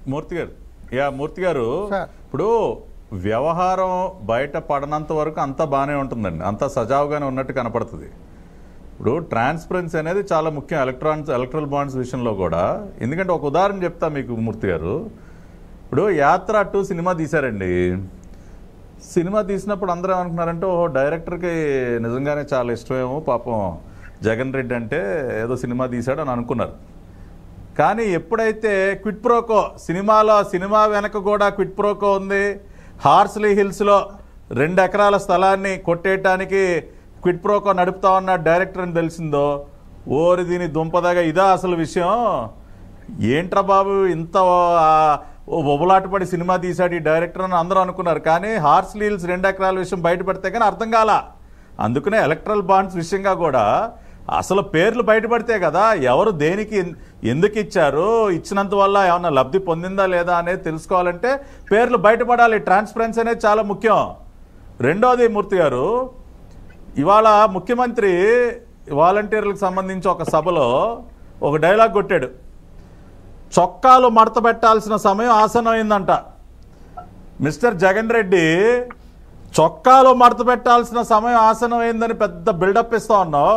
మూర్తి గారు యా మూర్తి గారు సార్. ఇప్పుడు వ్యవహారం బయట పడనంత వరకు అంతా బాగానే ఉంటుందండి అంతా సజావుగానే ఉన్నట్టు కనపడుతుంది ఇప్పుడు ట్రాన్స్పరెన్సీ అనేది చాలా ముఖ్యం ఎలక్ట్రాన్స్ ఎలక్ట్రల్ బాండ్స్ విషయంలో కూడా ఎందుకంటే ఒక ఉదాహరణ చెప్తా మీకు మూర్తి గారు ఇప్పుడు యాత్ర టూ సినిమా తీశారండి సినిమా తీసినప్పుడు అందరూ ఏమనుకున్నారంటే ఓహో డైరెక్టర్కి నిజంగానే చాలా ఇష్టమేమో పాపం జగన్ రెడ్డి అంటే ఏదో సినిమా తీశాడు అని అనుకున్నారు కానీ ఎప్పుడైతే క్విట్ ప్రోకో సినిమాలో సినిమా వెనక కూడా క్విట్ ప్రోకో ఉంది హార్స్లీ హిల్స్లో రెండు ఎకరాల స్థలాన్ని కొట్టేయటానికి క్విట్ ప్రోకో నడుపుతా ఉన్న డైరెక్టర్ అని తెలిసిందో ఓరి దీని దుంపదగా ఇదా అసలు విషయం ఏంట్రా బాబు ఇంత ఒబలాటపడి సినిమా తీశాడు ఈ డైరెక్టర్ అని అందరూ అనుకున్నారు కానీ హార్స్లీ హిల్స్ రెండు ఎకరాల విషయం బయటపడితే కానీ అర్థం కాలా అందుకనే ఎలక్ట్రల్ బాండ్స్ విషయంగా కూడా అసలు పేర్లు బయటపడితే కదా ఎవరు దేనికి ఎన్- ఎందుకు ఇచ్చారు ఇచ్చినంత వల్ల ఏమన్నా లబ్ధి పొందిందా లేదా అనేది తెలుసుకోవాలంటే పేర్లు బయటపడాలి ట్రాన్స్పరెన్సీ అనేది చాలా ముఖ్యం రెండోది మూర్తి గారు ఇవాళ ముఖ్యమంత్రి వాలంటీర్లకు సంబంధించి ఒక సభలో ఒక డైలాగ్ కొట్టాడు చొక్కాలు మడత పెట్టాల్సిన సమయం ఆసనమైందంట మిస్టర్ జగన్ రెడ్డి చొక్కాలు మడత పెట్టాల్సిన సమయం ఆసనం అయిందని పెద్ద బిల్డప్ ఇస్తా ఉన్నావు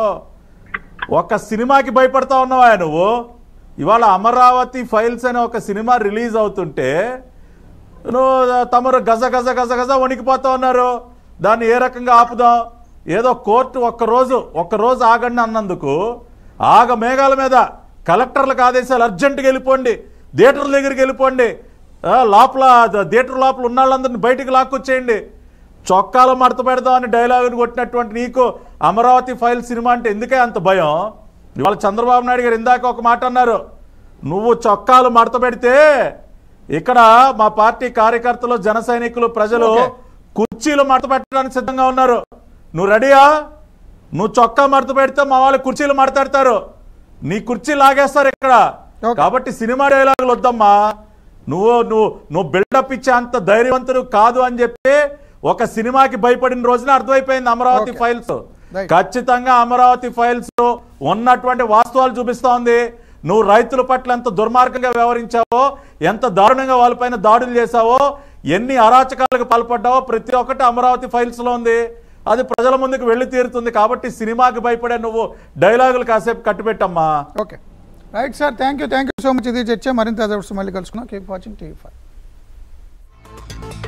ఒక సినిమాకి భయపడతా ఉన్నావా నువ్వు ఇవాళ అమరావతి ఫైల్స్ అనే ఒక సినిమా రిలీజ్ అవుతుంటే నువ్వు తమరు గజ గజ గజ గజ వణికిపోతా ఉన్నారు దాన్ని ఏ రకంగా ఆపుదాం ఏదో కోర్టు ఒక్కరోజు ఒక్కరోజు ఆగండి అన్నందుకు ఆగ మేఘాల మీద కలెక్టర్లకు ఆదేశాలు అర్జెంటుగా వెళ్ళిపోండి థియేటర్ దగ్గరికి వెళ్ళిపోండి ఆ, లోపల థియేటర్ లోపల ఉన్న వాళ్ళందరినీ బయటికి లాక్కొచ్చేయండి చొక్కాలు మడత పెడదామని డైలాగుని కొట్టినటువంటి నీకు అమరావతి ఫైల్ సినిమా అంటే ఎందుకే అంత భయం ఇవాళ చంద్రబాబు నాయుడు గారు ఇందాక ఒక మాట అన్నారు నువ్వు చొక్కాలు మడత పెడితే ఇక్కడ మా పార్టీ కార్యకర్తలు జన సైనికులు ప్రజలు ఓకే. కుర్చీలు మడత పెట్టడానికి సిద్ధంగా ఉన్నారు నువ్వు రెడీయా నువ్వు చొక్కా మడత పెడితే మా వాళ్ళు కుర్చీలు మడతెడతారు నీ కుర్చీ లాగేస్తారు ఇక్కడ ఓకే. కాబట్టి సినిమా డైలాగులు వద్దమ్మా నువ్వు నువ్వు నువ్వు బిల్డప్ ఇచ్చే అంత ధైర్యవంతుడు కాదు అని చెప్పి ఒక సినిమాకి భయపడిన రోజున అర్థమైపోయింది అమరావతి ఓకే. Files right. ఖచ్చితంగా అమరావతి ఫైల్స్ ఉన్నటువంటి వాస్తవాలు చూపిస్తా ఉంది నువ్వు రైతుల పట్ల ఎంత దుర్మార్గంగా వ్యవహరించావో ఎంత దారుణంగా వాళ్ళపైన దాడులు చేశావో ఎన్ని అరాచకాలకు పాల్పడ్డావో ప్రతి ఒక్కటి అమరావతి ఫైల్స్ లో ఉంది అది ప్రజల ముందుకు వెళ్ళి తీరుతుంది కాబట్టి సినిమాకి భయపడే నువ్వు డైలాగులు కాసేపు కట్టిపెట్టమ్మా okay right sir thank you thank you so much ఇది చర్చ మరింత మళ్ళీ కలుసుకున్నాం కీప్ వాచింగ్ టీవీ ఫైవ్